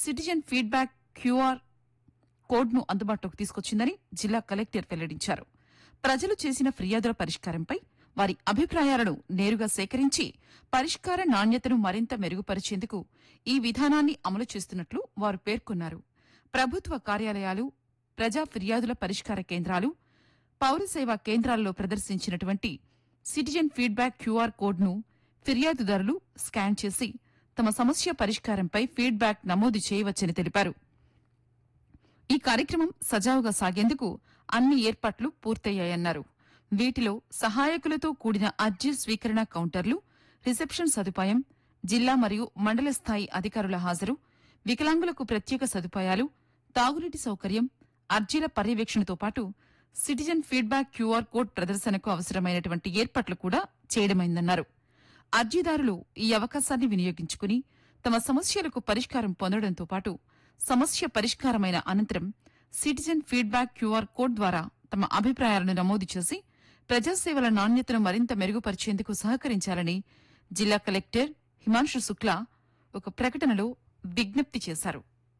citizen feedback QR కోడ్ను అందుబాటులోకి తీసుకొచ్చిందని జిల్లా కలెక్టర్ వెల్లడించారు ప్రజలు చేసిన ఫిర్యాదుల పరిష్కారంపై వారి అభిప్రాయాలను నేరుగా సేకరించి పరిష్కార నాణ్యతను మరింత మెరుగుపరిచేందుకు ఈ విధానాన్ని అమలు చేస్తున్నట్లు వారు పేర్కొన్నారు ప్రభుత్వ కార్యాలయాలు ప్రజా ఫిర్యాదుల పరిష్కార కేంద్రాలు పౌర సేవా కేంద్రాల్లో ప్రదర్శించినటువంటి సిటిజన్ ఫీడ్బ్యాక్ క్యూఆర్ కోడ్ను ఫిర్యాదుదారులు స్కాన్ చేసి తమ సమస్య పరిష్కారంపై ఫీడ్బ్యాక్ నమోదు చేయవచ్చని తెలిపారు ఈ కార్యక్రమం సజావుగా సాగేందుకు అన్ని ఏర్పాట్లు పూర్తయ్యాయన్నారు వీటిలో సహాయకులతో కూడిన అర్జీ స్వీకరణ కౌంటర్లు రిసెప్షన్ సదుపాయం జిల్లా మరియు మండల స్థాయి అధికారుల హాజరు వికలాంగులకు ప్రత్యేక సదుపాయాలు తాగునీటి సౌకర్యం అర్జీల పర్యవేక్షణతో పాటు సిటిజన్ ఫీడ్బ్యాక్ క్యూఆర్ కోడ్ ప్రదర్శనకు అవసరమైనటువంటి ఏర్పాట్లు కూడా చేయడమైందన్నారు అర్జీదారులు ఈ అవకాశాన్ని వినియోగించుకుని తమ సమస్యలకు పరిష్కారం పొందడంతో పాటు సమస్య పరిష్కారమైన అనంతరం సిటిజన్ ఫీడ్బ్యాక్ క్యూఆర్ కోడ్ ద్వారా తమ అభిప్రాయాలను నమోదు చేసి ప్రజాసేవల నాణ్యతను మరింత మెరుగుపరిచేందుకు సహకరించాలని జిల్లా కలెక్టర్ హిమాంశు శుక్లా ఒక ప్రకటనలో విజ్ఞప్తి చేశారు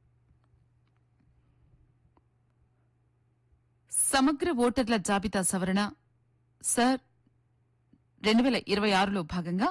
సమగ్ర ఓటర్ల జాబితా సవరణ సర్ రెండు వేల ఇరవై ఆరులో భాగంగా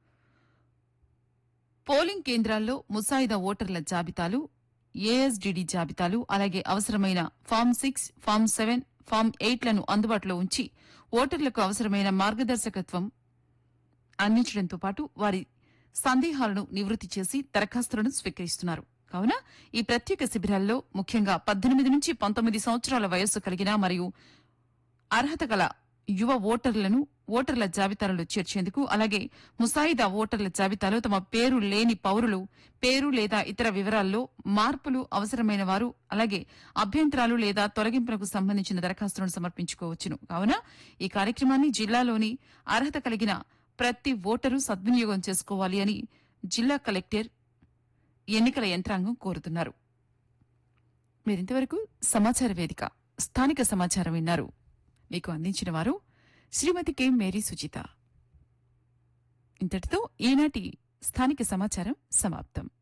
పోలింగ్ కేంద్రాల్లో ముసాయిదా ఓటర్ల జాబితాలు ఏఎస్డిడి జాబితాలు అలాగే అవసరమైన form six form seven form ఎయిట్లను అందుబాటులో ఉంచి ఓటర్లకు అవసరమైన మార్గదర్శకత్వం అందించడంతో పాటు వారి సందేహాలను నివృత్తి చేసి దరఖాస్తులను స్వీకరిస్తున్నారు కావున ఈ ప్రత్యేక శిబిరాల్లో ముఖ్యంగా పద్దెనిమిది నుంచి పంతొమ్మిది సంవత్సరాల వయస్సు కలిగిన మరియు అర్హత గల యువ ఓటర్లను ఓటర్ల జాబితాలలో చేర్చేందుకు అలాగే ముసాయిదా ఓటర్ల జాబితాలో తమ పేరు లేని పౌరులు పేరు లేదా ఇతర వివరాల్లో మార్పులు అవసరమైన వారు అలాగే అభ్యంతరాలు లేదా తొలగింపులకు సంబంధించిన దరఖాస్తులను సమర్పించుకోవచ్చును కావున ఈ కార్యక్రమాన్ని జిల్లాలోని అర్హత కలిగిన ప్రతి ఓటరు సద్వినియోగం చేసుకోవాలి అని జిల్లా కలెక్టర్ ఎన్నికల యంత్రాంగం కోరుతున్నారు మీరింతవరకు సమాచార వేదిక స్థానిక సమాచారం విన్నారు మీకు అందించిన వారు శ్రీమతి కె మేరీ సుజిత ఇంతటితో ఈనాటి స్థానిక సమాచారం సమాప్తం